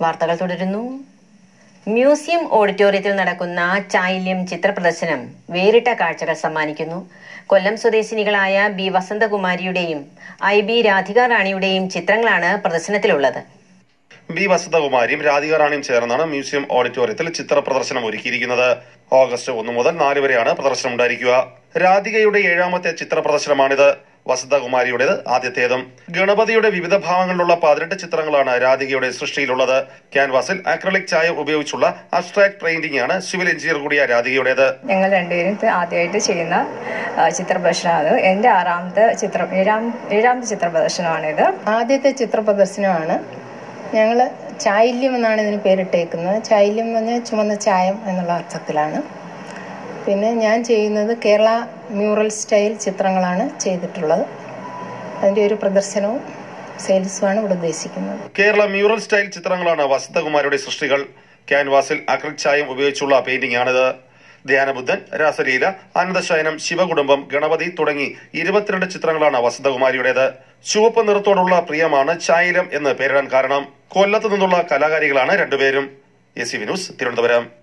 വാർത്തകൾ തുടരുന്നു മ്യൂസിയം ഓഡിറ്റോറിയത്തിൽ നടക്കുന്ന ചായല്യം ചിത്ര പ്രദർശനം വേറിട്ട കാഴ്ചകൾ സമ്മാനിക്കുന്നു കൊല്ലം സ്വദേശിനികളായ ബി വസന്തകുമാരിയുടെയും ഐ ബി രാധിക റാണിയുടെയും ചിത്രങ്ങളാണ് പ്രദർശനത്തിലുള്ളത് ബി വസന്തകുമാരിയും രാധിക റാണിയും ചേർന്നാണ് മ്യൂസിയം ഓഡിറ്റോറിയത്തിൽ ചിത്ര പ്രദർശനം ഒരുക്കിയിരിക്കുന്നത് ഓഗസ്റ്റ് ഒന്ന് മുതൽ നാല് വരെയാണ് പ്രദർശനം ഉണ്ടായിരിക്കുക രാധികയുടെ ഏഴാമത്തെ ചിത്ര പ്രദർശനമാണിത് വസന്തകുമാരിയുടേത് ആദ്യത്തേതും ഗണപതിയുടെ വിവിധ ഭാവങ്ങളിലുള്ള പതിനെട്ട് ചിത്രങ്ങളാണ് രാധികയുടെ സൃഷ്ടിയിലുള്ളത് ക്യാൻവാസിൽ അക്രലിക് ചായം ഉപയോഗിച്ചുള്ള അബ്സ്ട്രാക്ട് പെയിന്റിംഗ് ആണ് സിവിൽ എഞ്ചിനീയർ കൂടിയ രാധികയുടേത് ഞങ്ങൾ രണ്ടുപേരും ഇത് ആദ്യമായിട്ട് ചെയ്യുന്ന ആ, ചിത്ര പ്രദർശനമാണ് എൻ്റെ ആറാമത്തെ ചിത്രം ഏഴാം ഏഴാമത്തെ ചിത്ര പ്രദർശനമാണിത് ആദ്യത്തെ ചിത്ര പ്രദർശനമാണ് ഞങ്ങൾ ചായല്യം എന്നാണ് ഇതിന് പേരിട്ടേക്കുന്നത് ചായല്യം എന്ന് പറഞ്ഞാൽ ചുമന്ന ചായം എന്നുള്ള അർത്ഥത്തിലാണ് പിന്നെ ഞാൻ ചെയ്യുന്നത് കേരള മ്യൂറൽ സ്റ്റൈൽ ചിത്രങ്ങളാണ് ചെയ്തിട്ടുള്ളത് അതിൻ്റെ ഒരു പ്രദർശനവും സെയിൽസുമാണ് ഇവിടെ ഉദ്ദേശിക്കുന്നത് കേരള മ്യൂറൽ സ്റ്റൈൽ ചിത്രങ്ങളാണ് വസന്തകുമാരിയുടെ സൃഷ്ടികൾ ക്യാൻവാസിൽ അക്രിക് ചായം ഉപയോഗിച്ചുള്ള പെയിന്റിംഗ് ആണിത് ധ്യാനബുദ്ധൻ രാസലീല അനന്തശയനം ശിവകുടുംബം ഗണപതി തുടങ്ങി ഇരുപത്തിരണ്ട് ചിത്രങ്ങളാണ് വസന്തകുമാരിയുടേത് ചുവപ്പ് നിറത്തോടുള്ള പ്രിയമാണ് ചായലം എന്ന് പേരിടാൻ കാരണം കൊല്ലത്ത് നിന്നുള്ള കലാകാരികളാണ് രണ്ടുപേരും എ സി വിനൂസ് തിരുവനന്തപുരം